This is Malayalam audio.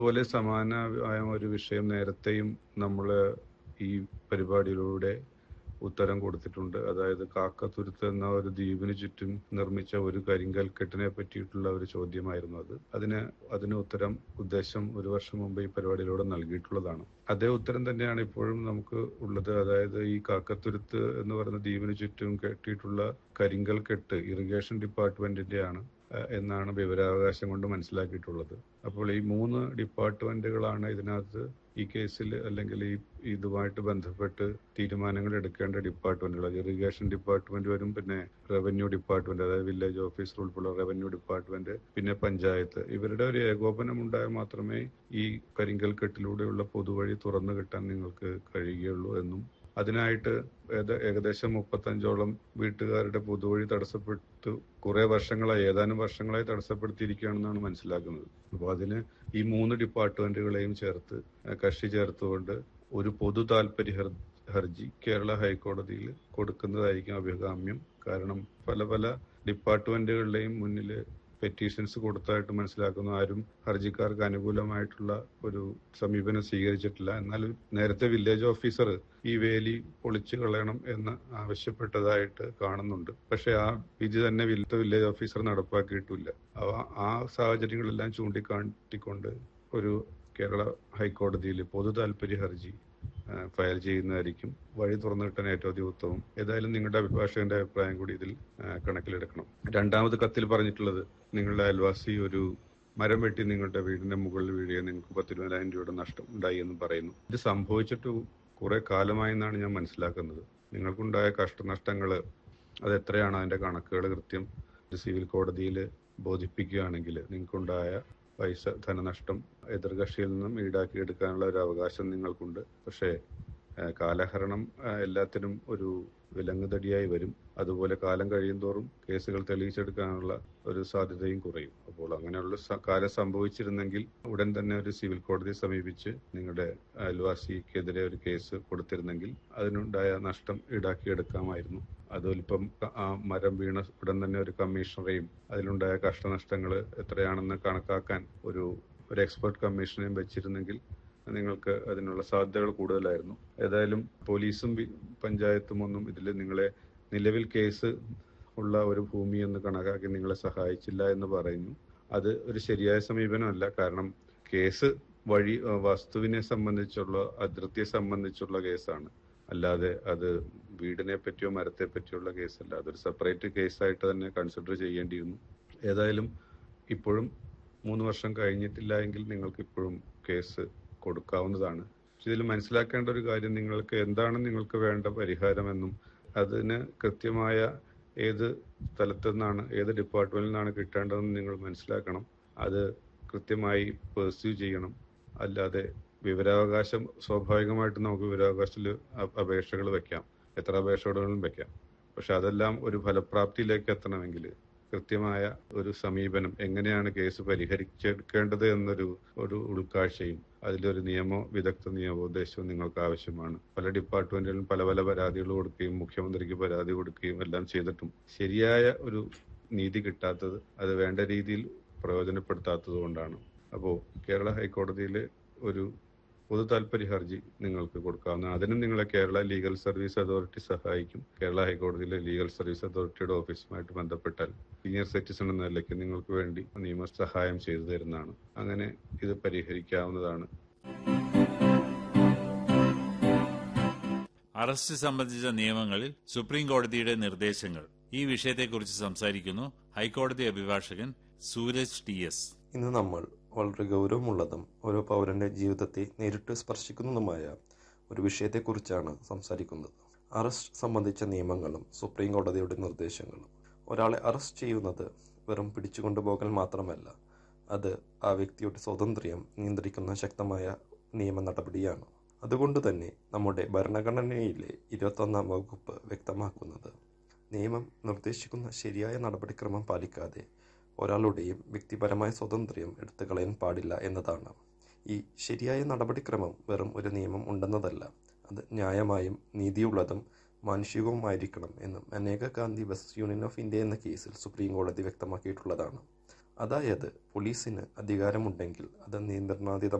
അതുപോലെ സമാനമായ ഒരു വിഷയം നേരത്തെയും നമ്മൾ ഈ പരിപാടിയിലൂടെ ഉത്തരം കൊടുത്തിട്ടുണ്ട് അതായത് കാക്കത്തുരുത്ത് എന്ന ഒരു ദ്വീപിന് ചുറ്റും നിർമ്മിച്ച ഒരു കരിങ്കൽ കെട്ടിനെ പറ്റിയിട്ടുള്ള ഒരു ചോദ്യമായിരുന്നു അത് അതിന് അതിന് ഉത്തരം ഉദ്ദേശം ഒരു വർഷം മുമ്പ് ഈ പരിപാടിയിലൂടെ നൽകിയിട്ടുള്ളതാണ് അതേ ഉത്തരം തന്നെയാണ് ഇപ്പോഴും നമുക്ക് ഉള്ളത് അതായത് ഈ കാക്കത്തുരുത്ത് എന്ന് പറയുന്ന ദ്വീപിന് ചുറ്റും കെട്ടിയിട്ടുള്ള കരിങ്കൽ കെട്ട് ഇറിഗേഷൻ ഡിപ്പാർട്ട്മെന്റിന്റെയാണ് ഏഹ് എന്നാണ് വിവരാവകാശം കൊണ്ട് മനസ്സിലാക്കിയിട്ടുള്ളത് അപ്പോൾ ഈ മൂന്ന് ഡിപ്പാർട്ട്മെന്റുകളാണ് ഇതിനകത്ത് ഈ കേസിൽ അല്ലെങ്കിൽ ഈ ഇതുമായിട്ട് ബന്ധപ്പെട്ട് തീരുമാനങ്ങൾ എടുക്കേണ്ട ഡിപ്പാർട്ട്മെന്റുകൾ ഇറിഗേഷൻ ഡിപ്പാർട്ട്മെന്റ് വരും പിന്നെ റവന്യൂ ഡിപ്പാർട്ട്മെന്റ് അതായത് വില്ലേജ് ഓഫീസർ ഉൾപ്പെടെ റവന്യൂ ഡിപ്പാർട്ട്മെന്റ് പിന്നെ പഞ്ചായത്ത് ഇവരുടെ ഒരു ഏകോപനം ഉണ്ടായാൽ മാത്രമേ ഈ കരിങ്കൽ കെട്ടിലൂടെയുള്ള പൊതുവഴി തുറന്നു കിട്ടാൻ നിങ്ങൾക്ക് കഴിയുകയുള്ളൂ എന്നും അതിനായിട്ട് ഏത- ഏകദേശം മുപ്പത്തഞ്ചോളം വീട്ടുകാരുടെ പൊതുവഴി തടസ്സപ്പെട്ടു കുറെ വർഷങ്ങളായി ഏതാനും വർഷങ്ങളായി തടസ്സപ്പെടുത്തിയിരിക്കുകയാണെന്നാണ് മനസ്സിലാക്കുന്നത് അപ്പോൾ അതിന് ഈ മൂന്ന് ഡിപ്പാർട്ട്മെന്റുകളെയും ചേർത്ത് ഏഹ് കക്ഷി ചേർത്തുകൊണ്ട് ഒരു പൊതു താല്പര്യ ഹർ- ഹർജി കേരള ഹൈക്കോടതിയിൽ കൊടുക്കുന്നതായിരിക്കും അഭികാമ്യം കാരണം പല പല ഡിപ്പാർട്ട്മെന്റുകളുടെയും മുന്നിൽ പെറ്റീഷൻസ് കൊടുത്തതായിട്ട് മനസ്സിലാക്കുന്നു ആരും ഹർജിക്കാർക്ക് അനുകൂലമായിട്ടുള്ള ഒരു സമീപനം സ്വീകരിച്ചിട്ടില്ല എന്നാൽ നേരത്തെ വില്ലേജ് ഓഫീസർ ഈ വേലി പൊളിച്ചു കളയണം എന്ന് ആവശ്യപ്പെട്ടതായിട്ട് കാണുന്നുണ്ട് പക്ഷെ ആ വിധി തന്നെ വിൽ- വില്ലേജ് ഓഫീസർ നടപ്പാക്കിയിട്ടില്ല അവ- ആ സാഹചര്യങ്ങളെല്ലാം ചൂണ്ടിക്കാട്ടിക്കൊണ്ട് ഒരു കേരള ഹൈക്കോടതിയിൽ പൊതു താല്പര്യ ഹർജി ആ, ഫയൽ ചെയ്യുന്നതായിരിക്കും വഴി തുറന്നു കിട്ടാൻ ഏറ്റവും അധികം ഉത്തമം ഏതായാലും നിങ്ങളുടെ അഭിഭാഷകന്റെ അഭിപ്രായം കൂടി ഇതിൽ ആ, കണക്കിലെടുക്കണം രണ്ടാമത് കത്തിൽ പറഞ്ഞിട്ടുള്ളത് നിങ്ങളുടെ അയൽവാസി ഒരു മരം വെട്ടി നിങ്ങളുടെ വീടിന്റെ മുകളിൽ വീഴുകയും നിങ്ങൾക്ക് പത്തിരുപതിനായിരം രൂപയുടെ നഷ്ടം ഉണ്ടായി എന്ന് പറയുന്നു ഇത് സംഭവിച്ചിട്ട് കുറെ കാലമായി എന്നാണ് ഞാൻ മനസ്സിലാക്കുന്നത് നിങ്ങൾക്കുണ്ടായ കഷ്ടനഷ്ടങ്ങൾ അത് എത്രയാണ് അതിന്റെ കണക്കുകൾ കൃത്യം ഒരു സിവിൽ കോടതിയിൽ ബോധിപ്പിക്കുകയാണെങ്കിൽ നിങ്ങൾക്കുണ്ടായ പൈസ ധനനഷ്ടം എതിർകക്ഷിയിൽ നിന്നും ഈടാക്കിയെടുക്കാനുള്ള ഒരു അവകാശം നിങ്ങൾക്കുണ്ട് പക്ഷേ ഏഹ്, കാലഹരണം ഏഹ്, എല്ലാത്തിനും ഒരു വിലങ്ങുതടിയായി വരും അതുപോലെ കാലം കഴിയും തോറും കേസുകൾ തെളിയിച്ചെടുക്കാനുള്ള ഒരു സാധ്യതയും കുറയും അപ്പോൾ അങ്ങനെയുള്ള സ- കാലം സംഭവിച്ചിരുന്നെങ്കിൽ ഉടൻ തന്നെ ഒരു സിവിൽ കോടതിയെ സമീപിച്ച് നിങ്ങളുടെ അയൽവാസിക്കെതിരെ ഒരു കേസ് കൊടുത്തിരുന്നെങ്കിൽ അതിനുണ്ടായ നഷ്ടം ഈടാക്കിയെടുക്കാമായിരുന്നു അതിലിപ്പം ആ മരം വീണ ഉടൻ തന്നെ ഒരു കമ്മീഷണറെയും അതിലുണ്ടായ കഷ്ടനഷ്ടങ്ങൾ എത്രയാണെന്ന് കണക്കാക്കാൻ ഒരു ഒരു എക്സ്പെർട്ട് കമ്മീഷനെയും വെച്ചിരുന്നെങ്കിൽ നിങ്ങൾക്ക് അതിനുള്ള സാധ്യതകൾ കൂടുതലായിരുന്നു ഏതായാലും പോലീസും വി- പഞ്ചായത്തും ഒന്നും ഇതിൽ നിങ്ങളെ നിലവിൽ കേസ് ഉള്ള ഒരു ഭൂമി എന്ന് കണക്കാക്കി നിങ്ങളെ സഹായിച്ചില്ല എന്ന് പറയുന്നു അത് ഒരു ശരിയായ സമീപനമല്ല കാരണം കേസ് വഴി ഏഹ് വസ്തുവിനെ സംബന്ധിച്ചുള്ള അതിർത്തിയെ സംബന്ധിച്ചുള്ള കേസാണ് അല്ലാതെ അത് വീടിനെ പറ്റിയോ മരത്തെ പറ്റിയുള്ള കേസല്ല അതൊരു സെപ്പറേറ്റ് കേസായിട്ട് തന്നെ കൺസിഡർ ചെയ്യേണ്ടിയിരുന്നു ഏതായാലും ഇപ്പോഴും മൂന്ന് വർഷം കഴിഞ്ഞിട്ടില്ല എങ്കിൽ നിങ്ങൾക്ക് ഇപ്പോഴും കേസ് കൊടുക്കാവുന്നതാണ് പക്ഷെ ഇതിൽ മനസ്സിലാക്കേണ്ട ഒരു കാര്യം നിങ്ങൾക്ക് എന്താണ് നിങ്ങൾക്ക് വേണ്ട പരിഹാരമെന്നും അതിന് കൃത്യമായ ഏത് സ്ഥലത്തു നിന്നാണ് ഏത് ഡിപ്പാർട്ട്മെന്റിൽ നിന്നാണ് കിട്ടേണ്ടതെന്ന് നിങ്ങൾ മനസ്സിലാക്കണം അത് കൃത്യമായി പെർസ്യൂ ചെയ്യണം അല്ലാതെ വിവരാവകാശം സ്വാഭാവികമായിട്ട് നമുക്ക് വിവരാവകാശത്തിൽ അപേക്ഷകൾ വെക്കാം എത്ര അപേക്ഷകളും വെക്കാം പക്ഷെ അതെല്ലാം ഒരു ഫലപ്രാപ്തിയിലേക്ക് എത്തണമെങ്കിൽ കൃത്യമായ ഒരു സമീപനം എങ്ങനെയാണ് കേസ് പരിഹരിച്ചെടുക്കേണ്ടത് എന്നൊരു ഒരു ഉൾക്കാഴ്ചയും അതിലൊരു നിയമ വിദഗ്ധ നിയമോപദേശവും നിങ്ങൾക്ക് ആവശ്യമാണ് പല ഡിപ്പാർട്ട്മെന്റുകളിലും പല പല പരാതികൾ കൊടുക്കുകയും മുഖ്യമന്ത്രിക്ക് പരാതി കൊടുക്കുകയും എല്ലാം ചെയ്തിട്ടും ശരിയായ ഒരു നീതി കിട്ടാത്തത് അത് വേണ്ട രീതിയിൽ പ്രയോജനപ്പെടുത്താത്തത് കൊണ്ടാണ് അപ്പോൾ കേരള ഹൈക്കോടതിയിൽ ഒരു പൊതു താല്പര്യ ഹർജി നിങ്ങൾക്ക് കൊടുക്കാവുന്ന അതിനും നിങ്ങളെ കേരള ലീഗൽ സർവീസ് അതോറിറ്റി സഹായിക്കും കേരള ഹൈക്കോടതിയിലെ ലീഗൽ സർവീസ് അതോറിറ്റിയുടെ ഓഫീസുമായിട്ട് ബന്ധപ്പെട്ടാൽ സീനിയർ സിറ്റിസൺ എന്ന നിലയ്ക്ക് നിങ്ങൾക്ക് വേണ്ടി നിയമ സഹായം ചെയ്തു തരുന്നതാണ് അങ്ങനെ ഇത് പരിഹരിക്കാവുന്നതാണ് അറസ്റ്റ് സംബന്ധിച്ച നിയമങ്ങളിൽ സുപ്രീം കോടതിയുടെ നിർദ്ദേശങ്ങൾ ഈ വിഷയത്തെക്കുറിച്ച് സംസാരിക്കുന്നു ഹൈക്കോടതി അഭിഭാഷകൻ സൂരജ് ടി എസ് ഇന്ന് നമ്മൾ വളരെ ഗൗരവമുള്ളതും ഓരോ പൗരന്റെ ജീവിതത്തെ നേരിട്ട് സ്പർശിക്കുന്നതുമായ ഒരു വിഷയത്തെക്കുറിച്ചാണ് സംസാരിക്കുന്നത് അറസ്റ്റ് സംബന്ധിച്ച നിയമങ്ങളും സുപ്രീം കോടതിയുടെ നിർദ്ദേശങ്ങളും ഒരാളെ അറസ്റ്റ് ചെയ്യുന്നത് വെറും പിടിച്ചുകൊണ്ടുപോകൽ മാത്രമല്ല അത് ആ വ്യക്തിയുടെ സ്വാതന്ത്ര്യം നിയന്ത്രിക്കുന്ന ശക്തമായ നിയമ നടപടിയാണ് അതുകൊണ്ട് തന്നെ നമ്മുടെ ഭരണഘടനയിലെ ഇരുപത്തൊന്നാം വകുപ്പ് വ്യക്തമാക്കുന്നത് നിയമം നിർദ്ദേശിക്കുന്ന ശരിയായ നടപടിക്രമം പാലിക്കാതെ ഒരാളുടെയും വ്യക്തിപരമായ സ്വാതന്ത്ര്യം എടുത്തു കളയാൻ പാടില്ല എന്നതാണ് ഈ ശരിയായ നടപടിക്രമം വെറും ഒരു നിയമം ഉണ്ടെന്നതല്ല അത് ന്യായമായും നീതിയുള്ളതും മാനുഷികവുമായിരിക്കണം എന്നും അനേക Gandhi west union of India എന്ന കേസിൽ സുപ്രീം കോടതി വ്യക്തമാക്കിയിട്ടുള്ളതാണ് അതായത് പോലീസിന് അധികാരമുണ്ടെങ്കിൽ അത് നിയന്ത്രണാതീതം